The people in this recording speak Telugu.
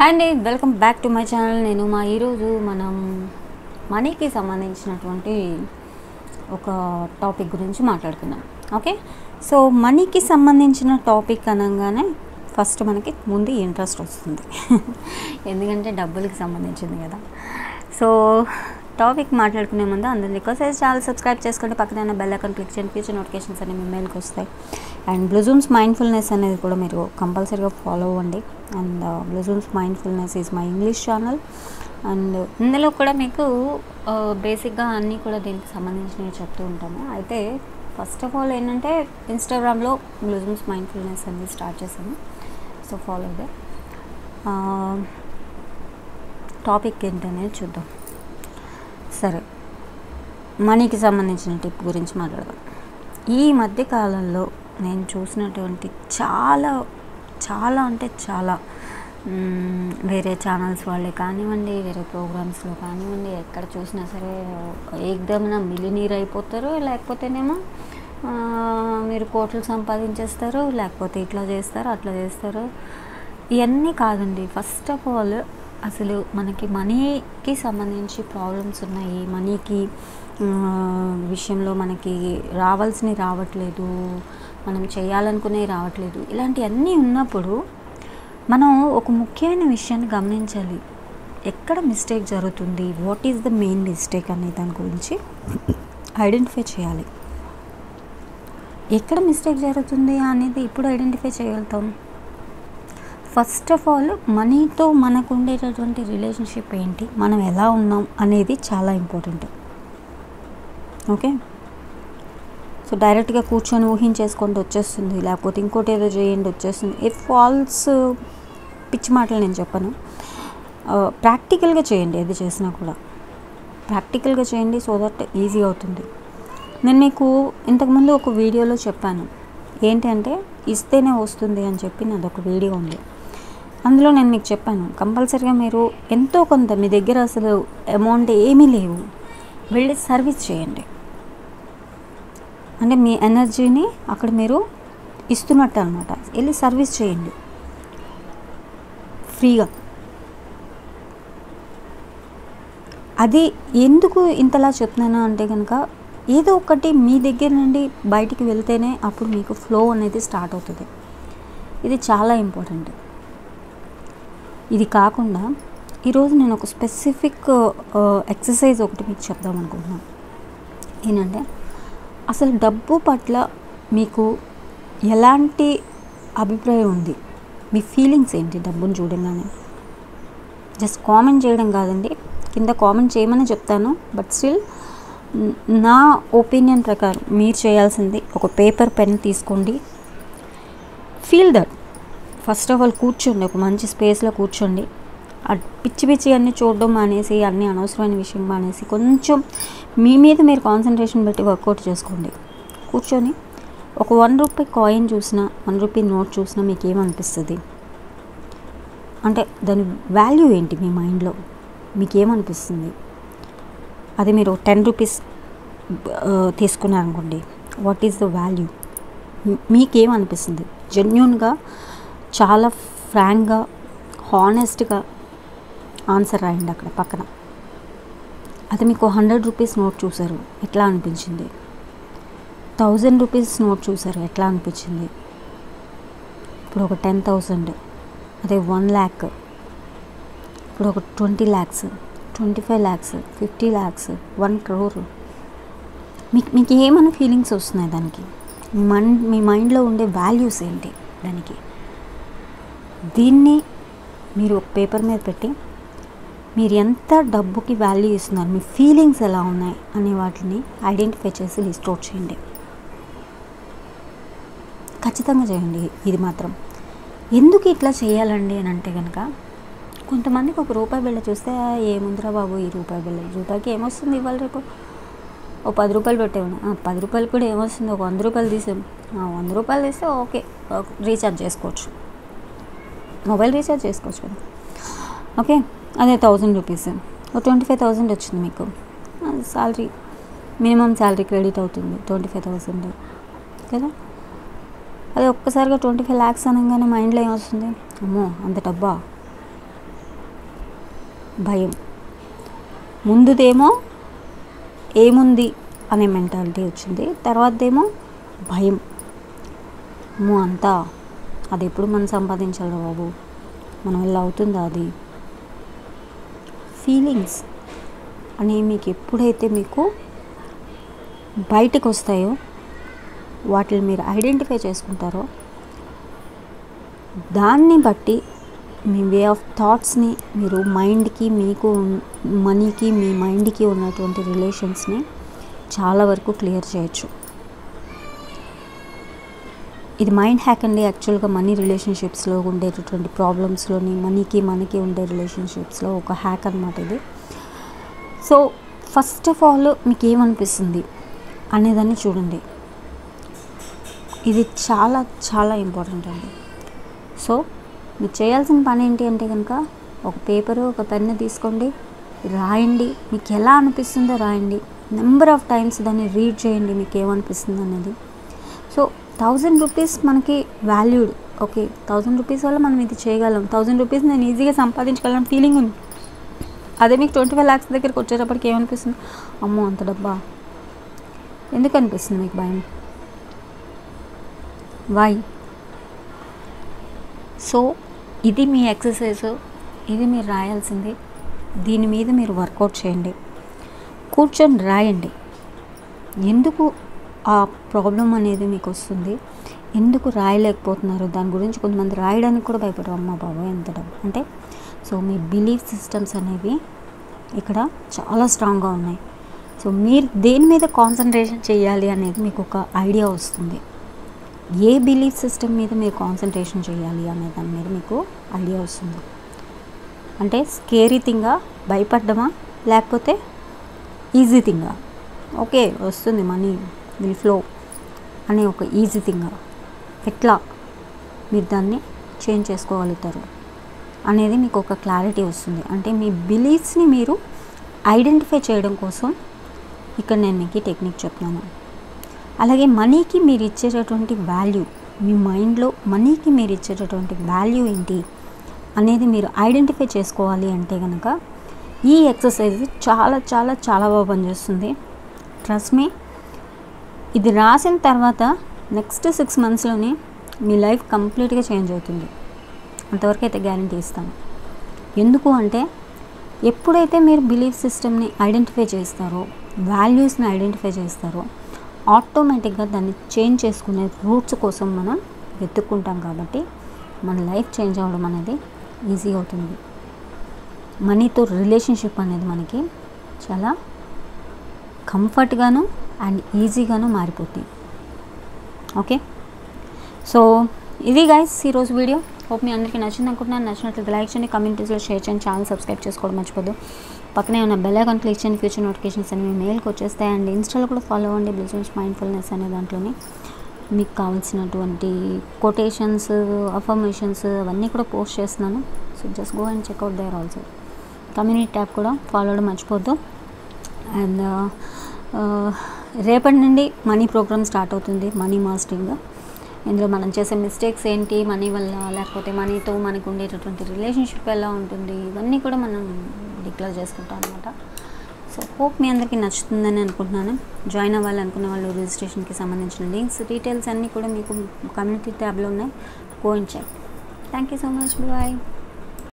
హాయ్ అండి welcome back to my channel నేను మా ఈరోజు మనం మనీకి సంబంధించినటువంటి ఒక టాపిక్ గురించి మాట్లాడుకుందాం ఓకే సో మనీకి సంబంధించిన టాపిక్ అనగానే ఫస్ట్ మనకి ముందు ఇంట్రెస్ట్ వస్తుంది ఎందుకంటే డబ్బులకి సంబంధించింది కదా సో టాపిక్ మాట్లాడుకునే ముందు అందరి రిక్వెస్ట్ అయితే ఛానల్ సబ్స్క్రైబ్ చేసుకుంటే పక్కన బెల్ ఐకాన్ క్లిక్ చేయండి ఫ్యూచర్ నోటిఫికేషన్స్ అనేవి మీ మెయిల్కి వస్తాయి అండ్ బ్లూజూమ్స్ మైండ్ఫుల్నెస్ అనేది కూడా మీరు కంపల్సరీగా ఫాలో అవ్వండి and Bluzooms mindfulness is my English channel and ఇందులో కూడా మీకు బేసిక్గా అన్నీ కూడా దీనికి సంబంధించినవి చెప్తూ ఉంటాము అయితే ఫస్ట్ ఆఫ్ ఆల్ ఏంటంటే ఇన్స్టాగ్రామ్లో బ్లూజూమ్స్ మైండ్ఫుల్నెస్ అనేది స్టార్ట్ చేశాను సో ఫాలో దే టాపిక్ ఏంటనేది చూద్దాం సరే మనీకి సంబంధించిన టిప్ గురించి మాట్లాడదాం ఈ మధ్య కాలంలో నేను చూసినటువంటి చాలా చాలా అంటే చాలా మ్మ్, వేరే ఛానల్స్ వాళ్ళే కానివ్వండి వేరే ప్రోగ్రామ్స్లో కానివ్వండి ఎక్కడ చూసినా సరే ఏకదమ్న మిలినీర్ అయిపోతారు లేకపోతేనేమో ఆ, మీరు కోట్లు సంపాదించేస్తారు లేకపోతే ఇట్లా చేస్తారు అట్లా చేస్తారు ఇవన్నీ కాదండి ఫస్ట్ ఆఫ్ ఆల్ అసలు మనకి మనీకి సంబంధించి ప్రాబ్లమ్స్ ఉన్నాయి మనీకి ఆ, విషయంలో మనకి రావాల్సినవి రావట్లేదు మనం చేయాలనుకునేవి రావట్లేదు ఇలాంటివన్నీ ఉన్నప్పుడు మనం ఒక ముఖ్యమైన విషయాన్ని గమనించాలి ఎక్కడ మిస్టేక్ జరుగుతుంది what is the main mistake అనే దాని గురించి ఐడెంటిఫై చేయాలి ఎక్కడ మిస్టేక్ జరుగుతుంది అనేది ఇప్పుడు ఐడెంటిఫై చేయగలుగుతాం ఫస్ట్ ఆఫ్ ఆల్ మనీతో మనకు ఉండేటటువంటి రిలేషన్షిప్ ఏంటి మనం ఎలా ఉన్నాం అనేది చాలా ఇంపార్టెంట్ ఓకే సో డైరెక్ట్గా కూర్చొని ఊహించేసుకుంటూ వచ్చేస్తుంది లేకపోతే ఇంకోటి ఏదో చేయండి వచ్చేస్తుంది ఏ ఫాల్స్ పిచ్చి మాటలు నేను చెప్పను ప్రాక్టికల్గా చేయండి ఏది చేసినా కూడా ప్రాక్టికల్గా చేయండి సో దట్ ఈజీ అవుతుంది నేను మీకు ఇంతకుముందు ఒక వీడియోలో చెప్పాను ఏంటి అంటే ఇస్తేనే వస్తుంది అని చెప్పి నాది ఒక వీడియో ఉంది అందులో నేను మీకు చెప్పాను కంపల్సరీగా మీరు ఎంతో కొంత మీ దగ్గర అసలు అమౌంట్ ఏమీ లేవు వెళ్ళి సర్వీస్ చేయండి అంటే మీ ఎనర్జీని అక్కడ మీరు ఇస్తున్నట్టు అనమాట వెళ్ళి సర్వీస్ చేయండి ఫ్రీగా అది ఎందుకు ఇంతలా చెప్తున్నాను అంటే కనుక ఏదో ఒకటి మీ దగ్గర నుండి బయటికి వెళ్తేనే అప్పుడు మీకు ఫ్లో అనేది స్టార్ట్ అవుతుంది ఇది చాలా ఇంపార్టెంట్ ఇది కాకుండా ఈరోజు నేను ఒక స్పెసిఫిక్ ఎక్సర్సైజ్ ఒకటి మీకు చెప్దాం అనుకుంటున్నాను ఏంటంటే అసలు డబ్బు పట్ల మీకు ఎలాంటి అభిప్రాయం ఉంది మీ ఫీలింగ్స్ ఏంటి డబ్బును చూడంగానే జస్ట్ కామెంట్ చేయడం కాదండి కింద కామెంట్ చేయమని చెప్తాను బట్ స్టిల్ నా ఒపీనియన్ ప్రకారం మీరు చేయాల్సింది ఒక పేపర్ పెన్ తీసుకోండి feel that first of all కూర్చోండి ఒక మంచి స్పేస్లో కూర్చోండి ఆ పిచ్చి పిచ్చి అన్నీ చూడడం మానేసి అన్నీ అనవసరమైన విషయం మానేసి కొంచెం మీ మీద మీరు కాన్సన్ట్రేషన్ పెట్టి వర్కౌట్ చేసుకోండి కూర్చొని ఒక వన్ రూపీ కాయిన్ చూసినా వన్ రూపీ నోట్ చూసినా మీకు ఏమనిపిస్తుంది అంటే దాని వాల్యూ ఏంటి మీ మైండ్లో మీకు ఏమనిపిస్తుంది అది మీరు టెన్ రూపీస్ తీసుకున్నారనుకోండి వాట్ ఈస్ ద వాల్యూ మీకేమనిపిస్తుంది జెన్యున్గా చాలా ఫ్రాంక్గా హానెస్ట్గా ఆన్సర్ రాయండి అక్కడ పక్కన అది మీకు హండ్రెడ్ రూపీస్ నోట్ చూసారు ఎట్లా అనిపించింది థౌజండ్ రూపీస్ నోట్ చూసారు ఎట్లా అనిపించింది ఇప్పుడు ఒక టెన్ థౌజండ్ అదే వన్ ల్యాక్ ఇప్పుడు ఒక twenty lakhs twenty five lakhs fifty lakhs one crore మీకు మీకు ఏమైనా ఫీలింగ్స్ వస్తున్నాయి దానికి మీ మైండ్ మీ మైండ్లో ఉండే వాల్యూస్ ఏంటి దానికి దీన్ని మీరు ఒక పేపర్ మీద పెట్టి మీరు ఎంత డబ్బుకి వాల్యూ ఇస్తున్నారు మీ ఫీలింగ్స్ ఎలా ఉన్నాయి అనే వాటిని ఐడెంటిఫై చేసి లిస్ట్ అవుట్ చేయండి ఖచ్చితంగా చేయండి ఇది మాత్రం ఎందుకు ఇట్లా చేయాలండి అని అంటే కనుక కొంతమందికి ఒక రూపాయి బిళ్ళ చూస్తే "ఆ, ఏముందిరా బాబు ఈ రూపాయి బిళ్ళ రూపాయికి ఏమొస్తుంది ఇవాళ రేపు ఓ పది రూపాయలు పెట్టేవాడు "ఆ, పది రూపాయలు కూడా ఏమొస్తుంది ఒక వంద రూపాయలు తీసాం "ఆ, వంద రూపాయలు తీస్తే ఓకే రీఛార్జ్ చేసుకోవచ్చు మొబైల్ రీఛార్జ్ చేసుకోవచ్చు కదా ఓకే అదే థౌజండ్ రూపీస్ ఒక ట్వంటీ ఫైవ్ థౌజండ్ వచ్చింది మీకు శాలరీ మినిమం శాలరీ క్రెడిట్ అవుతుంది ట్వంటీ ఫైవ్ థౌజండ్ కదా అదే ఒక్కసారిగా ట్వంటీ ఫైవ్ ల్యాక్స్ అనగానే మైండ్లో ఏమొస్తుంది అమ్మో అంత డబ్బా భయం ముందుదేమో ఏముంది అనే మెంటాలిటీ వచ్చింది తర్వాతదేమో భయం మో అంతా అది ఎప్పుడు మనం సంపాదించాలి బాబు మన వల్ల అవుతుందా అది ఫీలింగ్స్ అనేవి మీకు ఎప్పుడైతే మీకు బయటకు వస్తాయో వాటిని మీరు ఐడెంటిఫై చేసుకుంటారో దాన్ని బట్టి మీ వే ఆఫ్ థాట్స్ని మీరు మైండ్కి మీకు మనీకి మీ మైండ్కి ఉన్నటువంటి రిలేషన్స్ని చాలా వరకు క్లియర్ చేయొచ్చు ఇది మైండ్ హ్యాక్ అండి యాక్చువల్గా మనీ రిలేషన్షిప్స్లో ఉండేటటువంటి ప్రాబ్లమ్స్లోని మనీకి మనకి ఉండే రిలేషన్షిప్స్లో ఒక హ్యాక్ అనమాట ఇది సో ఫస్ట్ ఆఫ్ ఆల్ మీకు ఏమనిపిస్తుంది అనేదాన్ని చూడండి ఇది చాలా చాలా ఇంపార్టెంట్ అండి సో మీరు చేయాల్సిన పని ఏంటి అంటే కనుక ఒక పేపరు ఒక పెన్ను తీసుకోండి రాయండి మీకు ఎలా అనిపిస్తుందో రాయండి నెంబర్ ఆఫ్ టైమ్స్ దాన్ని రీడ్ చేయండి మీకు ఏమనిపిస్తుంది అనేది సో థౌజండ్ రూపీస్ మనకి వాల్యూడ్ ఓకే థౌజండ్ రూపీస్ వల్ల మనం ఇది చేయగలం థౌజండ్ రూపీస్ నేను ఈజీగా సంపాదించగలను ఫీలింగ్ ఉంది అదే మీకు ట్వంటీ ఫైవ్ ల్యాక్స్ దగ్గరికి వచ్చేటప్పటికి ఏమనిపిస్తుంది అమ్మో అంత డబ్బా ఎందుకు అనిపిస్తుంది మీకు భయం వై సో ఇది మీ ఎక్సర్సైజ్ ఇది మీరు రాయాల్సింది దీని మీద మీరు వర్కౌట్ చేయండి కూర్చొని రాయండి ఎందుకు ఆ ప్రాబ్లం అనేది మీకు వస్తుంది ఎందుకు రాయలేకపోతున్నారు దాని గురించి కొంతమంది రాయడానికి కూడా భయపడరు అమ్మ బాబా ఎంత డబ్బు అంటే సో మీ బిలీఫ్ సిస్టమ్స్ అనేవి ఇక్కడ చాలా స్ట్రాంగ్గా ఉన్నాయి సో మీరు దేని మీద కాన్సన్ట్రేషన్ చేయాలి అనేది మీకు ఒక ఐడియా వస్తుంది ఏ బిలీఫ్ సిస్టమ్ మీద మీరు కాన్సన్ట్రేషన్ చేయాలి అనే దాని మీద మీకు ఐడియా వస్తుంది అంటే స్కేరీ థింగా భయపడ్డమా లేకపోతే ఈజీ థింగా ఓకే వస్తుంది మనీ విల్ ఫ్లో అనే ఒక ఈజీ థింగా ఎట్లా మీరు దాన్ని చేంజ్ చేసుకోగలుగుతారు అనేది మీకు ఒక క్లారిటీ వస్తుంది అంటే మీ బిలీఫ్స్ని మీరు ఐడెంటిఫై చేయడం కోసం ఇక్కడ నేను మీకు ఈ టెక్నిక్ చెప్తున్నాను అలాగే మనీకి మీరు ఇచ్చేటటువంటి వాల్యూ మీ మైండ్లో మనీకి మీరు ఇచ్చేటటువంటి వాల్యూ ఏంటి అనేది మీరు ఐడెంటిఫై చేసుకోవాలి అంటే కనుక ఈ ఎక్సర్సైజ్ చాలా చాలా చాలా బాగా పనిచేస్తుంది ట్రస్ట్ మీ ఇది రాసిన తర్వాత నెక్స్ట్ సిక్స్ మంత్స్లోనే మీ లైఫ్ కంప్లీట్గా చేంజ్ అవుతుంది అంతవరకు అయితే గ్యారంటీ ఇస్తాను ఎందుకు అంటే ఎప్పుడైతే మీరు బిలీఫ్ సిస్టమ్ని ఐడెంటిఫై చేస్తారో వాల్యూస్ని ఐడెంటిఫై చేస్తారో ఆటోమేటిక్గా దాన్ని చేంజ్ చేసుకునే రూట్స్ కోసం మనం వెతుక్కుంటాం కాబట్టి మన లైఫ్ చేంజ్ అవ్వడం అనేది ఈజీ అవుతుంది మనీతో రిలేషన్షిప్ అనేది మనకి చాలా కంఫర్ట్గాను అండ్ ఈజీగాను మారిపోతుంది ఓకే సో ఇది గైస్ ఈరోజు వీడియో హోప్ మీ అందరికీ నచ్చింది అనుకుంటున్నాను నచ్చినట్లయితే లైక్ చేయండి కమ్యూనిటీస్లో షేర్ చేయండి ఛానల్ సబ్స్క్రైబ్ చేసుకోవడం మర్చిపోద్దు పక్కనే ఉన్న బెల్ ఐకాన్ క్లిక్ చేయండి ఫ్యూచర్ నోటిఫికేషన్స్ అని మీ మెయిల్కి వచ్చేస్తాయి అండ్ ఇన్స్టాలో కూడా ఫాలో అవ్వండి బిజినెస్ మైండ్ఫుల్నెస్ అనే దాంట్లోని మీకు కావాల్సినటువంటి కొటేషన్స్ అఫర్మేషన్స్ అవన్నీ కూడా పోస్ట్ చేస్తున్నాను so just go and check out there also community tab కూడా ఫాలో అవ్వడం మర్చిపోద్దు అండ్ రేపటి నుండి మనీ ప్రోగ్రామ్ స్టార్ట్ అవుతుంది మనీ మాస్టరింగ్ ఇందులో మనం చేసే మిస్టేక్స్ ఏంటి మనీ వల్ల లేకపోతే మనీతో మనకు ఉండేటటువంటి రిలేషన్షిప్ ఎలా ఉంటుంది ఇవన్నీ కూడా మనం డిక్లేర్ చేసుకుంటాం అనమాట సో హోప్ మీ అందరికీ నచ్చుతుందని అనుకుంటున్నాను జాయిన్ అవ్వాలి అనుకున్న వాళ్ళు రిజిస్ట్రేషన్కి సంబంధించిన లింక్స్ డీటెయిల్స్ అన్నీ కూడా మీకు కమ్యూనిటీ ట్యాబ్లో ఉన్నాయి go and check thank you so much bye